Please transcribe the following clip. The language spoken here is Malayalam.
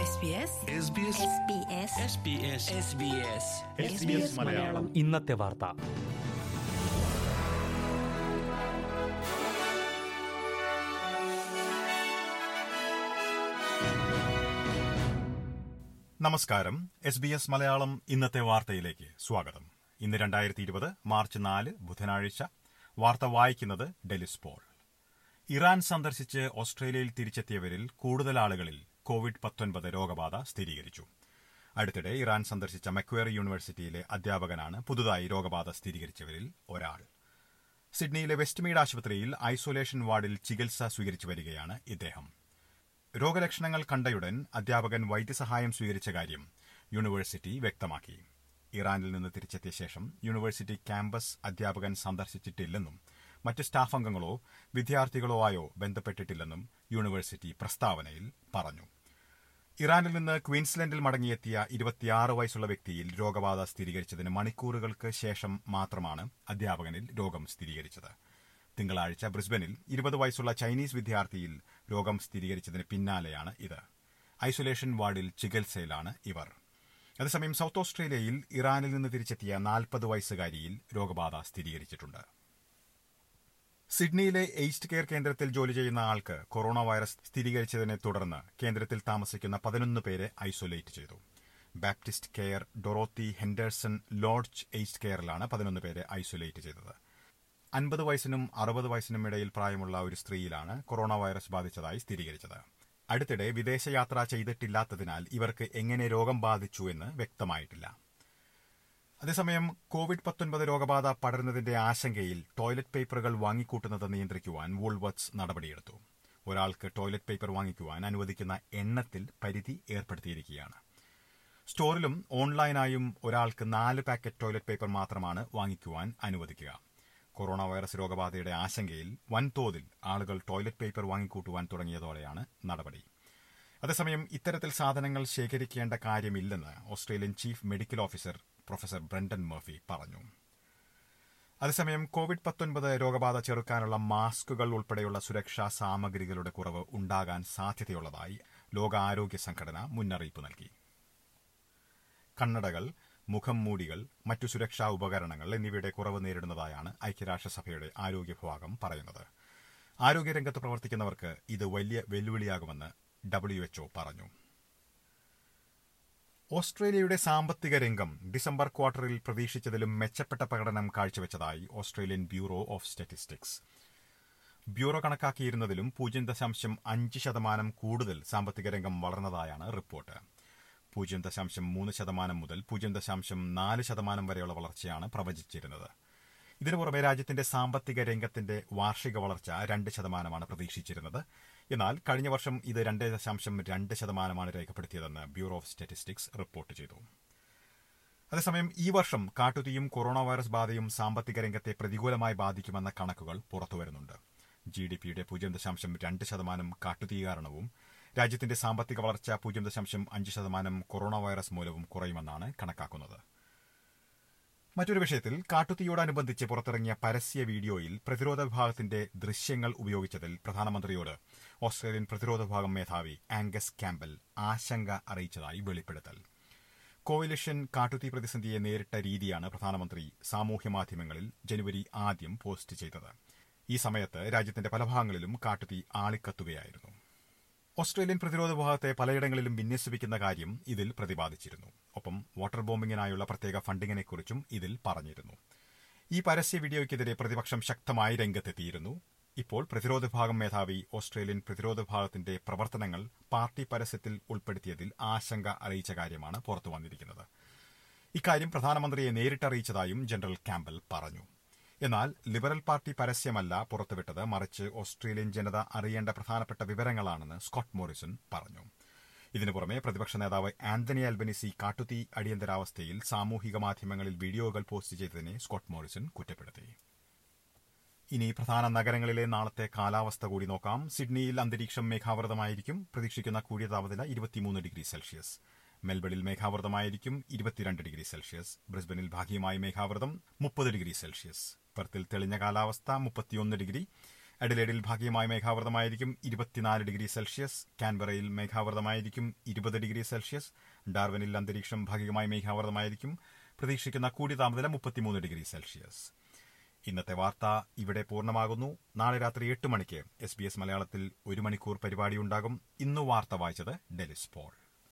SBS മലയാളം ഇന്നത്തെ വാർത്ത നമസ്കാരം എസ് ബി എസ് മലയാളം ഇന്നത്തെ വാർത്തയിലേക്ക് സ്വാഗതം ഇന്ന് രണ്ടായിരത്തി ഇരുപത് മാർച്ച് നാല് ബുധനാഴ്ച വാർത്ത വായിക്കുന്നത് ഡെലിസ് പോൾ ഇറാൻ സന്ദർശിച്ച് ഓസ്ട്രേലിയയിൽ തിരിച്ചെത്തിയവരിൽ കൂടുതൽ ആളുകളിൽ കോവിഡ് പത്തൊൻപത് രോഗബാധ സ്ഥിരീകരിച്ചു അടുത്തിടെ ഇറാൻ സന്ദർശിച്ച മക്വേറി യൂണിവേഴ്സിറ്റിയിലെ അധ്യാപകനാണ് പുതുതായി രോഗബാധ സ്ഥിരീകരിച്ചവരിൽ ഒരാൾ സിഡ്നിയിലെ വെസ്റ്റ്മീഡ് ആശുപത്രിയിൽ ഐസൊലേഷൻ വാർഡിൽ ചികിത്സ സ്വീകരിച്ചു വരികയാണ് ഇദ്ദേഹം രോഗലക്ഷണങ്ങൾ കണ്ടയുടൻ അധ്യാപകൻ വൈദ്യസഹായം സ്വീകരിച്ച കാര്യം യൂണിവേഴ്സിറ്റി വ്യക്തമാക്കി ഇറാനിൽ നിന്ന് തിരിച്ചെത്തിയ ശേഷം യൂണിവേഴ്സിറ്റി ക്യാമ്പസ് അധ്യാപകൻ സന്ദർശിച്ചിട്ടില്ലെന്നും മറ്റ് സ്റ്റാഫ് അംഗങ്ങളോ വിദ്യാർത്ഥികളോ ആയോ ബന്ധപ്പെട്ടിട്ടില്ലെന്നും യൂണിവേഴ്സിറ്റി പ്രസ്താവനയിൽ പറഞ്ഞു ഇറാനിൽ നിന്ന് ക്വീൻസ്ലൻഡിൽ മടങ്ങിയെത്തിയ ഇരുപത്തിയാറ് വയസ്സുള്ള വ്യക്തിയിൽ രോഗബാധ സ്ഥിരീകരിച്ചതിന് മണിക്കൂറുകൾക്ക് ശേഷം മാത്രമാണ് അധ്യാപകനിൽ രോഗം സ്ഥിരീകരിച്ചത് തിങ്കളാഴ്ച ബ്രിസ്ബനിൽ ഇരുപത് വയസ്സുള്ള ചൈനീസ് വിദ്യാർത്ഥിയിൽ രോഗം സ്ഥിരീകരിച്ചതിന് പിന്നാലെയാണ് ഇത് ഐസൊലേഷൻ വാർഡിൽ ചികിത്സയിലാണ് ഇവർ അതേസമയം സൌത്ത് ഓസ്ട്രേലിയയിൽ ഇറാനിൽ നിന്ന് തിരിച്ചെത്തിയ നാൽപ്പത് വയസ്സുകാരിയിൽ രോഗബാധ സ്ഥിരീകരിച്ചിട്ടുണ്ട് സിഡ്നിയിലെ എയ്സ്റ്റ് കെയർ കേന്ദ്രത്തിൽ ജോലി ചെയ്യുന്ന ആൾക്ക് കൊറോണ വൈറസ് സ്ഥിരീകരിച്ചതിനെ തുടർന്ന് കേന്ദ്രത്തിൽ താമസിക്കുന്ന പതിനൊന്ന് പേരെ ഐസൊലേറ്റ് ചെയ്തു Baptist care Dorothy Henderson lodge aged കെയറിലാണ് പതിനൊന്ന് പേരെ ഐസൊലേറ്റ് ചെയ്തത് അൻപത് വയസ്സിനും അറുപത് വയസ്സിനും ഇടയിൽ പ്രായമുള്ള ഒരു സ്ത്രീയിലാണ് കൊറോണ വൈറസ് ബാധിച്ചതായി സ്ഥിരീകരിച്ചത് അടുത്തിടെ വിദേശയാത്ര ചെയ്തിട്ടില്ലാത്തതിനാൽ ഇവർക്ക് എങ്ങനെ രോഗം ബാധിച്ചു എന്ന് വ്യക്തമായിട്ടില്ല അതേസമയം കോവിഡ് പത്തൊൻപത് രോഗബാധ പടരുന്നതിന്റെ ആശങ്കയിൽ ടോയ്ലറ്റ് പേപ്പറുകൾ വാങ്ങിക്കൂട്ടുന്നത് നിയന്ത്രിക്കുവാൻ വൂൾവർത്സ് നടപടിയെടുത്തു ഒരാൾക്ക് ടോയ്ലറ്റ് പേപ്പർ വാങ്ങിക്കുവാൻ അനുവദിക്കുന്ന എണ്ണത്തിൽ പരിധി ഏർപ്പെടുത്തിയിരിക്കുകയാണ് സ്റ്റോറിലും ഓൺലൈനായും ഒരാൾക്ക് നാല് പാക്കറ്റ് ടോയ്ലറ്റ് പേപ്പർ മാത്രമാണ് വാങ്ങിക്കുവാൻ അനുവദിക്കുക കൊറോണ വൈറസ് രോഗബാധയുടെ ആശങ്കയിൽ വൻതോതിൽ ആളുകൾ ടോയ്ലറ്റ് പേപ്പർ വാങ്ങിക്കൂട്ടുവാൻ തുടങ്ങിയതോടെയാണ് നടപടി അതേസമയം ഇത്തരത്തിൽ സാധനങ്ങൾ ശേഖരിക്കേണ്ട കാര്യമില്ലെന്ന് Australian chief medical officer professor Brendan Murphy പറഞ്ഞു അതേസമയം കോവിഡ് പത്തൊൻപത് രോഗബാധ ചെറുക്കാനുള്ള മാസ്കുകൾ ഉൾപ്പെടെയുള്ള സുരക്ഷാ സാമഗ്രികളുടെ കുറവ് ഉണ്ടാകാൻ സാധ്യതയുള്ളതായി ലോകാരോഗ്യ സംഘടന മുന്നറിയിപ്പ് നൽകി കണ്ണടകൾ മുഖം മൂടികൾ മറ്റു സുരക്ഷാ ഉപകരണങ്ങൾ എന്നിവയുടെ കുറവ് നേരിടുന്നതായാണ് ഐക്യരാഷ്ട്രസഭയുടെ ആരോഗ്യ വിഭാഗം പറയുന്നത് ആരോഗ്യരംഗത്ത് പ്രവർത്തിക്കുന്നവർക്ക് ഇത് വലിയ വെല്ലുവിളിയാകുമെന്ന് ഡബ്ല്യുഎച്ച്ഒ പറഞ്ഞു ഓസ്ട്രേലിയയുടെ സാമ്പത്തിക രംഗം ഡിസംബർ ക്വാർട്ടറിൽ പ്രതീക്ഷിച്ചതിലും മെച്ചപ്പെട്ട പ്രകടനം കാഴ്ചവെച്ചതായി Australian bureau of statistics bureau കണക്കാക്കിയിരുന്നതിലും പൂജ്യം ദശാംശം അഞ്ച് ശതമാനം കൂടുതൽ സാമ്പത്തിക രംഗം വളർന്നതായാണ് റിപ്പോർട്ട് പൂജ്യം ദശാംശം മൂന്ന് ശതമാനം മുതൽ പൂജ്യം ദശാംശം നാല് ശതമാനം വരെയുള്ള വളർച്ചയാണ് പ്രവചിച്ചിരുന്നത് ഇതിനു പുറമെ രാജ്യത്തിന്റെ സാമ്പത്തിക രംഗത്തിന്റെ വാർഷിക വളർച്ച രണ്ട് ശതമാനമാണ് പ്രതീക്ഷിച്ചിരുന്നത് എന്നാൽ കഴിഞ്ഞ വർഷം ഇത് രണ്ട് ദശാംശം രണ്ട് ശതമാനമാണ് രേഖപ്പെടുത്തിയതെന്ന് ബ്യൂറോ ഓഫ് സ്റ്റാറ്റിസ്റ്റിക്സ് റിപ്പോർട്ട് ചെയ്തു അതേസമയം ഈ വർഷം കാട്ടുതീയും കൊറോണ വൈറസ് ബാധയും സാമ്പത്തിക രംഗത്തെ പ്രതികൂലമായി ബാധിക്കുമെന്ന കണക്കുകൾ പുറത്തുവരുന്നുണ്ട് ജി ഡി പിയുടെ പൂജ്യം ദശാംശം രണ്ട് ശതമാനം കാട്ടുതീ കാരണവും രാജ്യത്തിന്റെ സാമ്പത്തിക വളർച്ച പൂജ്യം ദശാംശം അഞ്ച് ശതമാനം കൊറോണ വൈറസ് മൂലവും കുറയുമെന്നാണ് കണക്കാക്കുന്നത് മറ്റൊരു വിഷയത്തിൽ കാട്ടുതീയോടനുബന്ധിച്ച് പുറത്തിറങ്ങിയ പരസ്യ വീഡിയോയിൽ പ്രതിരോധ വിഭാഗത്തിന്റെ ദൃശ്യങ്ങൾ ഉപയോഗിച്ചതിൽ പ്രധാനമന്ത്രിയോട് ഓസ്ട്രേലിയൻ പ്രതിരോധ വിഭാഗം മേധാവി ആംഗസ് ക്യാമ്പൽ ആശങ്ക അറിയിച്ചതായി വെളിപ്പെടുത്തൽ കോവിലിഷൻ കാട്ടുതീ പ്രതിസന്ധിയെ നേരിട്ട രീതിയാണ് പ്രധാനമന്ത്രി സാമൂഹ്യമാധ്യമങ്ങളിൽ ജനുവരി ആദ്യം പോസ്റ്റ് ചെയ്തത് ഈ സമയത്ത് രാജ്യത്തിന്റെ പല ഭാഗങ്ങളിലും കാട്ടുതീ ആളിക്കത്തുകയായിരുന്നു ഓസ്ട്രേലിയൻ പ്രതിരോധ വിഭാഗത്തെ പലയിടങ്ങളിലും വിന്യസിപ്പിക്കുന്ന കാര്യം ഇതിൽ പ്രതിപാദിച്ചിരുന്നു ഒപ്പം വാട്ടർ ബോംബിങ്ങിനായുള്ള പ്രത്യേക ഫണ്ടിങ്ങിനെക്കുറിച്ചും ഇതിൽ പറഞ്ഞിരുന്നു ഈ പരസ്യ വീഡിയോയ്ക്കെതിരെ പ്രതിപക്ഷം ശക്തമായി രംഗത്തെത്തിയിരുന്നു ഇപ്പോൾ പ്രതിരോധ വിഭാഗം മേധാവി ഓസ്ട്രേലിയൻ പ്രതിരോധ വിഭാഗത്തിന്റെ പ്രവർത്തനങ്ങൾ പാർട്ടി പരസ്യത്തിൽ ഉൾപ്പെടുത്തിയതിൽ ആശങ്ക അറിയിച്ച കാര്യമാണ് പുറത്തു വന്നിരിക്കുന്നത് ഇക്കാര്യം പ്രധാനമന്ത്രിയെ നേരിട്ടറിയിച്ചതായും ജനറൽ ക്യാമ്പൽ പറഞ്ഞു എന്നാൽ ലിബറൽ പാർട്ടി പരസ്യമല്ല പുറത്തുവിട്ടത് മറിച്ച് ഓസ്ട്രേലിയൻ ജനത അറിയേണ്ട പ്രധാനപ്പെട്ട വിവരങ്ങളാണെന്ന് സ്കോട്ട് മോറിസൺ പറഞ്ഞു ഇതിനു പുറമെ പ്രതിപക്ഷ നേതാവ് ആന്റണി അൽബനിസി കാട്ടുതീ അടിയന്തരാവസ്ഥയിൽ സാമൂഹിക മാധ്യമങ്ങളിൽ വീഡിയോകൾ പോസ്റ്റ് ചെയ്തതിനെ സ്കോട്ട് മോറിസൺ കുറ്റപ്പെടുത്തി ഇനി പ്രധാന നഗരങ്ങളിലെ നാളത്തെ കാലാവസ്ഥ കൂടി നോക്കാം സിഡ്നിയിൽ അന്തരീക്ഷം മേഘാവൃതമായിരിക്കും പ്രതീക്ഷിക്കുന്ന കൂടിയ താപനില ഇരുപത്തിമൂന്ന് ഡിഗ്രി സെൽഷ്യസ് മെൽബണിൽ മേഘാവൃതമായിരിക്കും ഇരുപത്തിരണ്ട് ഡിഗ്രി സെൽഷ്യസ് ബ്രിസ്ബനിൽ ഭാഗികമായി മേഘാവൃതം മുപ്പത് ഡിഗ്രി സെൽഷ്യസ് പെർത്തിൽ തെളിഞ്ഞ കാലാവസ്ഥ മുപ്പത്തിയൊന്ന് ഡിഗ്രി അഡിലേഡിൽ ഭാഗികമായ മേഘാവൃതമായിരിക്കും ഇരുപത്തിനാല് ഡിഗ്രി സെൽഷ്യസ് കാൻബറയിൽ മേഘാവൃതമായിരിക്കും ഇരുപത് ഡിഗ്രി സെൽഷ്യസ് ഡാർവനിൽ അന്തരീക്ഷം ഭാഗികമായി മേഘാവൃതമായിരിക്കും പ്രതീക്ഷിക്കുന്ന കൂടിയ താപനില മുപ്പത്തിമൂന്ന് ഡിഗ്രി സെൽഷ്യസ് ഇന്നത്തെ വാർത്ത ഇവിടെ പൂർണ്ണമാകുന്നു നാളെ രാത്രി എട്ട് മണിക്ക് എസ് ബി എസ് മലയാളത്തിൽ ഒരു മണിക്കൂർ പരിപാടിയുണ്ടാകും ഇന്ന് വാർത്ത വായിച്ചത് ഡെലിസ് പോൾ